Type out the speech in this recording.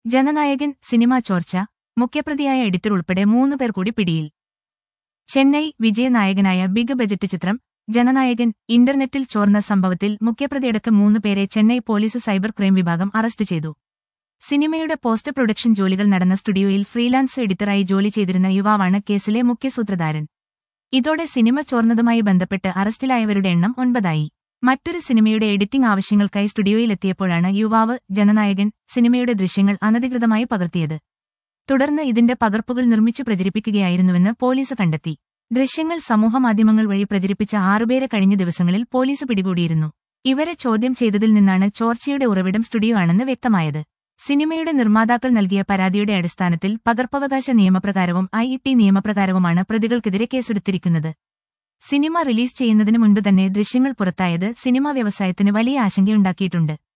ജനനായകൻ cinema ചോർച്ച മുഖ്യപ്രതിയായ editor ഉൾപ്പെടെ മൂന്ന് പേർ കൂടി പിടിയിൽ ചെന്നൈ വിജയനായകനായ ബിഗ് ബജറ്റ് ചിത്രം ജനനായകൻ ഇന്റർനെറ്റിൽ ചോർന്ന സംഭവത്തിൽ മുഖ്യപ്രതിയടക്കം മൂന്ന് പേരെ ചെന്നൈ പോലീസ് സൈബർ ക്രൈം വിഭാഗം അറസ്റ്റ് ചെയ്തു സിനിമയുടെ പോസ്റ്റ് പ്രൊഡക്ഷൻ ജോലികൾ നടന്ന സ്റ്റുഡിയോയിൽ ഫ്രീലാൻസ് എഡിറ്ററായി ജോലി ചെയ്തിരുന്ന യുവാവാണ് കേസിലെ മുഖ്യ സൂത്രധാരൻ ഇതോടെ സിനിമ ചോർന്നതുമായി ബന്ധപ്പെട്ട് അറസ്റ്റിലായവരുടെ എണ്ണം ഒൻപതായി മറ്റൊരു സിനിമയുടെ എഡിറ്റിംഗ് ആവശ്യങ്ങൾക്കായി സ്റ്റുഡിയോയിലെത്തിയപ്പോഴാണ് യുവാവ് ജനനായകൻ സിനിമയുടെ ദൃശ്യങ്ങൾ അനധികൃതമായി പകർത്തിയത് തുടർന്ന് ഇതിന്റെ പകർപ്പുകൾ നിർമ്മിച്ചു പ്രചരിപ്പിക്കുകയായിരുന്നുവെന്ന് പോലീസ് കണ്ടെത്തി ദൃശ്യങ്ങൾ സമൂഹമാധ്യമങ്ങൾ വഴി പ്രചരിപ്പിച്ച ആറുപേരെ കഴിഞ്ഞ ദിവസങ്ങളിൽ പോലീസ് പിടികൂടിയിരുന്നു ഇവരെ ചോദ്യം ചെയ്തതിൽ നിന്നാണ് ചോർച്ചയുടെ ഉറവിടം സ്റ്റുഡിയോ ആണെന്ന് വ്യക്തമായത് സിനിമയുടെ നിർമ്മാതാക്കൾ നൽകിയ പരാതിയുടെ അടിസ്ഥാനത്തിൽ പകർപ്പവകാശ നിയമപ്രകാരവും ഐ ടി നിയമപ്രകാരവുമാണ് പ്രതികൾക്കെതിരെ കേസെടുത്തിരിക്കുന്നത് സിനിമ റിലീസ് ചെയ്യുന്നതിന് മുൻപ് തന്നെ ദൃശ്യങ്ങൾ പുറത്തായത് സിനിമാ വ്യവസായത്തിന് വലിയ ആശങ്കയുണ്ടാക്കിയിട്ടുണ്ട്